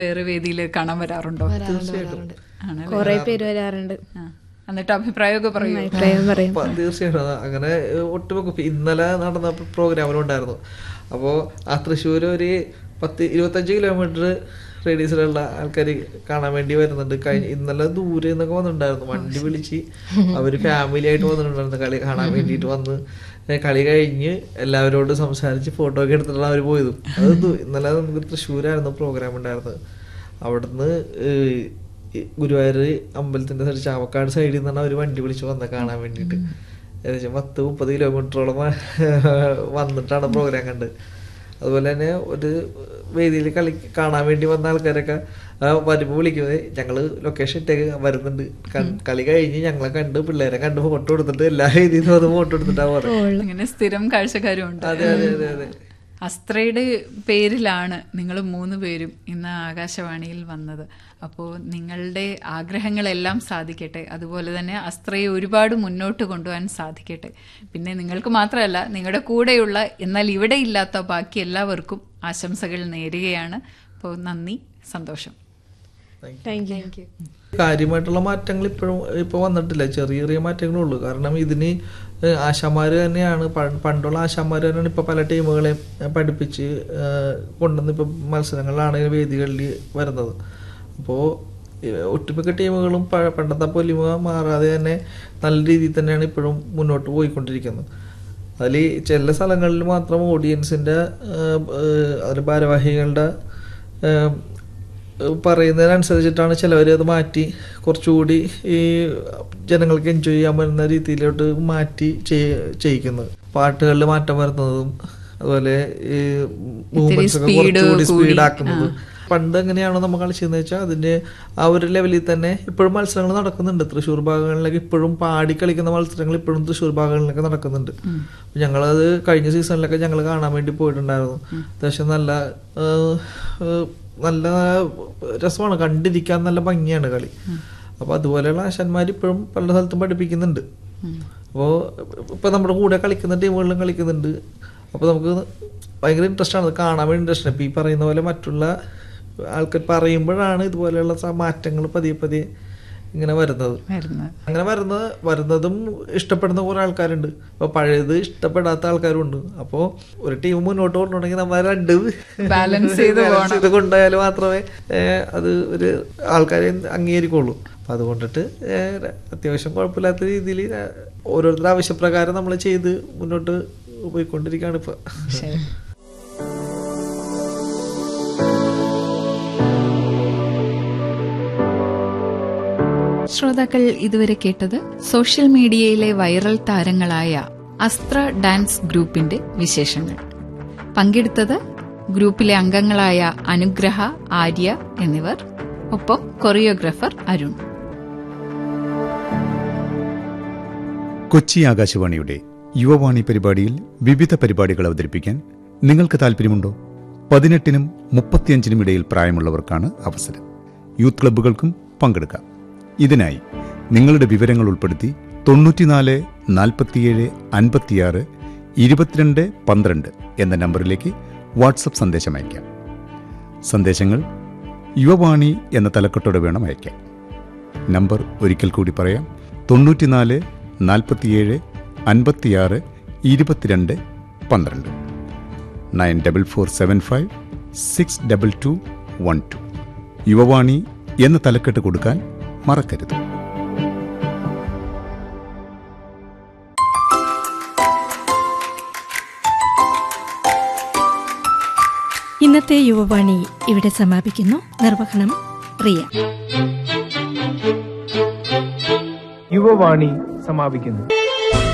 വേറെ വേദിയിൽ കാണാൻ വരാറുണ്ടോ വരാറുണ്ട് വരാറുണ്ട് ആണല്ലേ കുറെ പേര് വരാറുണ്ട് ആ. എന്നിട്ട് അഭിപ്രായമൊക്കെ പറയൂ അഭിപ്രായം പറയും പ- തീർച്ചയായിട്ടും അത് അങ്ങനെ ഏഹ്, ഒട്ടുമിക്ക ഇപ്പൊ ഇന്നലെ നടന്ന പ്രോഗ്രാമിലുണ്ടായിരുന്നു അപ്പോൾ ആ തൃശ്ശൂർ ഒരു പത്ത് ഇരുപത്തഞ്ച് കിലോമീറ്റർ റേഡിയസിലുള്ള ആൾക്കാർ കാണാൻ വേണ്ടി വരുന്നുണ്ട് കഴിഞ്ഞ ഇന്നലെ ദൂരെ നിന്നൊക്കെ വന്നിട്ടുണ്ടായിരുന്നു വണ്ടി വിളിച്ച് അവര് ഫാമിലി ആയിട്ട് വന്നിട്ടുണ്ടായിരുന്നു കളി കാണാൻ വേണ്ടിയിട്ട് വന്ന് ഏഹ്, കളി കഴിഞ്ഞ് എല്ലാവരോടും സംസാരിച്ച് ഫോട്ടോ ഒക്കെ എടുത്തിട്ടാണ് അവർ പോയത് അത് ദൂ- ഇന്നലെ നമുക്ക് തൃശ്ശൂരായിരുന്നു പ്രോഗ്രാം ഉണ്ടായിരുന്നത് അവിടുന്ന് ഏഹ്, ഈ ഗുരുവായൂർ അമ്പലത്തിന്റെ സൈഡ് ചാവക്കാട് സൈഡിൽ നിന്നാണ് അവർ വണ്ടി വിളിച്ച് വന്ന കാണാൻ വേണ്ടിയിട്ട് ഏകദേശം പത്ത് മുപ്പത് കിലോമീറ്ററോളം വന്നിട്ടാണ് പ്രോഗ്രാം കണ്ടത് അതുപോലെ തന്നെ ഒരു വേദിയിൽ കളി കാണാൻ വേണ്ടി വന്ന ആൾക്കാരൊക്കെ ആ, വരുമ്പോൾ വിളിക്കുന്നത് ഞങ്ങള് ലൊക്കേഷൻ ഇട്ടേക്ക് വരുന്നുണ്ട് ക- കളി കഴിഞ്ഞ് ഞങ്ങളെ കണ്ട് പിള്ളേരെ കണ്ട് ഫോട്ടോ എടുത്തിട്ട് എല്ലാ വേദിയിൽ നിന്ന് വന്ന് ഫോട്ടോ എടുത്തിട്ടാ പറയുന്നത് അങ്ങനെ സ്ഥിരം കാഴ്ചക്കാരും ഉണ്ട് അതെ അതെ അതെ അതെ അസ്ത്രയുടെ പേരിലാണ് നിങ്ങൾ മൂന്ന് പേരും ഇന്ന് ആകാശവാണിയിൽ വന്നത് അപ്പോൾ നിങ്ങളുടെ ആഗ്രഹങ്ങളെല്ലാം സാധിക്കട്ടെ അതുപോലെ തന്നെ അസ്ത്രയെ ഒരുപാട് മുന്നോട്ട് കൊണ്ടുപോകാൻ സാധിക്കട്ടെ പിന്നെ നിങ്ങൾക്ക് മാത്രമല്ല നിങ്ങളുടെ കൂടെയുള്ള എന്നാൽ ഇവിടെ ഇല്ലാത്ത ബാക്കി എല്ലാവർക്കും ആശംസകൾ നേരുകയാണ് അപ്പോൾ നന്ദി സന്തോഷം താങ്ക് യു കാര്യമായിട്ടുള്ള മാറ്റങ്ങൾ ഇപ്പോഴും ഇപ്പൊ വന്നിട്ടില്ല ചെറിയ ചെറിയ മാറ്റങ്ങളേ ഉള്ളൂ കാരണം ഇതിന് ഏഹ് ആശാമാര് തന്നെയാണ് പ- പണ്ടുള്ള ആശാമാര് തന്നെയാണ് ഇപ്പൊ പല ടീമുകളെയും ഏഹ് പഠിപ്പിച്ച് ഏഹ് കൊണ്ടുവന്ന് ഇപ്പൊ മത്സരങ്ങളിലാണെങ്കിലും വേദികളിൽ വരുന്നത് അപ്പോൾ ഒട്ടുമിക്ക ടീമുകളും പ- പണ്ടത്തെ പൊലിമ മാറാതെ തന്നെ നല്ല രീതിയിൽ തന്നെയാണ് ഇപ്പോഴും മുന്നോട്ട് പോയിക്കൊണ്ടിരിക്കുന്നത് അതിൽ ചില സ്ഥലങ്ങളിൽ മാത്രം ഓഡിയൻസിൻ്റെ അതിൽ ഭാരവാഹികളുടെ ഏഹ്, പറയുന്നതിനനുസരിച്ചിട്ടാണ് ചിലവർ അത് മാറ്റി കുറച്ചുകൂടി ഈ ജനങ്ങൾക്ക് എൻജോയ് ചെയ്യാൻ പറ്റുന്ന രീതിയിലോട്ട് മാറ്റി ചെയ്- ചെയ്യിക്കുന്നത് പാട്ടുകളിൽ മാറ്റം വരുന്നതും അതുപോലെ ഈ മൂവ്മെന്റ്സ് ഒക്കെ speed കുറച്ചുകൂടി കൂടി, സ്പീഡ് ആക്കുന്നത് പണ്ട് എങ്ങനെയാണോ നമ്മൾ കളിച്ചതെന്ന് വെച്ചാൽ അതിന്റെ ആ ഒരു ലെവലിൽ തന്നെ ഇപ്പോഴും മത്സരങ്ങൾ നടക്കുന്നുണ്ട് തൃശ്ശൂർ ഭാഗങ്ങളിലേക്ക് ഇപ്പോഴും പാടി കളിക്കുന്ന മത്സരങ്ങൾ ഇപ്പോഴും തൃശ്ശൂർ ഭാഗങ്ങളിലൊക്കെ നടക്കുന്നുണ്ട് അപ്പൊ ഞങ്ങളത് കഴിഞ്ഞ സീസണിലൊക്കെ ഞങ്ങൾ കാണാൻ വേണ്ടി പോയിട്ടുണ്ടായിരുന്നു അത്യാവശ്യം നല്ല ആ, ആ, നല്ല രസമാണ് കണ്ടിരിക്കാൻ നല്ല ഭംഗിയാണ് കളി അപ്പൊ അതുപോലെയുള്ള ആശാന്മാർ ഇപ്പോഴും പല സ്ഥലത്തും പഠിപ്പിക്കുന്നുണ്ട് അപ്പോൾ ഇപ്പൊ നമ്മുടെ കൂടെ കളിക്കുന്ന ടീമുകളിലും കളിക്കുന്നുണ്ട് അപ്പോൾ നമുക്ക് ഭയങ്കര ഇൻട്രസ്റ്റ് ആണ് അത് കാണാൻ വേണ്ടി ഇൻട്രസ്റ്റ് ആണ് ഇപ്പൊ ഈ പറയുന്ന പോലെ മറ്റുള്ള ആൾക്കാർ പറയുമ്പോഴാണ് ഇതുപോലെയുള്ള സ- മാറ്റങ്ങൾ പതിയെ പതിയെ ഇങ്ങനെ വരുന്നത് വരുന്നത് അങ്ങനെ വരുന്നത് വരുന്നതും ഇഷ്ടപ്പെടുന്ന കുറെ ആൾക്കാരുണ്ട് അപ്പൊ പഴയത് ഇഷ്ടപ്പെടാത്ത ആൾക്കാരും ഉണ്ട് അപ്പോൾ ഒരു ടീം മുന്നോട്ട് കൊണ്ടുപോകണമെങ്കിൽ നമ്മൾ രണ്ട് Balance ചെയ്ത് balance ചെയ്ത് കൊണ്ടുപോയാൽ മാത്രമേ ഏഹ്, അത് ഒരു ആൾക്കാരെ അംഗീകരിക്കുള്ളൂ അപ്പൊ അതുകൊണ്ടിട്ട് ഏഹ്, അത്യാവശ്യം കുഴപ്പമില്ലാത്ത രീതിയിൽ ഓരോരുത്തരുടെ ആവശ്യപ്രകാരം നമ്മൾ ചെയ്ത് മുന്നോട്ട് പോയിക്കൊണ്ടിരിക്കുകയാണ് ഇപ്പൊ ശരി ശ്രോതാക്കൾ ഇതുവരെ കേട്ടത് സോഷ്യൽ മീഡിയയിലെ വൈറൽ താരങ്ങളായ അസ്ത്ര ഡാൻസ് ഗ്രൂപ്പിന്റെ വിശേഷങ്ങൾ പങ്കെടുത്തത് ഗ്രൂപ്പിലെ അംഗങ്ങളായ അനുഗ്രഹ ആര്യ എന്നിവർ ഒപ്പം കൊറിയോഗ്രാഫർ അരുൺ കൊച്ചി ആകാശവാണിയുടെ യുവവാണി പരിപാടിയിൽ വിവിധ പരിപാടികൾ അവതരിപ്പിക്കാൻ നിങ്ങൾക്ക് താല്പര്യമുണ്ടോ പതിനെട്ടിനും മുപ്പത്തിയഞ്ചിനും ഇടയിൽ പ്രായമുള്ളവർക്കാണ് അവസരം യൂത്ത് ക്ലബ്ബുകൾക്കും പങ്കെടുക്കാം ഇതിനായി നിങ്ങളുടെ വിവരങ്ങൾ ഉൾപ്പെടുത്തി തൊണ്ണൂറ്റിനാല് നാൽപ്പത്തിയേഴ് അൻപത്തിയാറ് ഇരുപത്തിരണ്ട് പന്ത്രണ്ട് എന്ന നമ്പറിലേക്ക് വാട്സപ്പ് സന്ദേശം അയക്കാം സന്ദേശങ്ങൾ യുവവാണി എന്ന തലക്കെട്ടോടെ വേണം അയക്കാൻ നമ്പർ ഒരിക്കൽ കൂടി പറയാം തൊണ്ണൂറ്റിനാല് നാൽപ്പത്തിയേഴ് അൻപത്തിയാറ് ഇരുപത്തിരണ്ട് പന്ത്രണ്ട് nine double four seven five six double two one two Yuvavani എന്ന തലക്കെട്ട് കൊടുക്കാൻ മറക്കരുത് ഇന്നത്തെ യുവവാണി ഇവിടെ സമാപിക്കുന്നു നിർവഹണം റിയ യുവവാണി സമാപിക്കുന്നു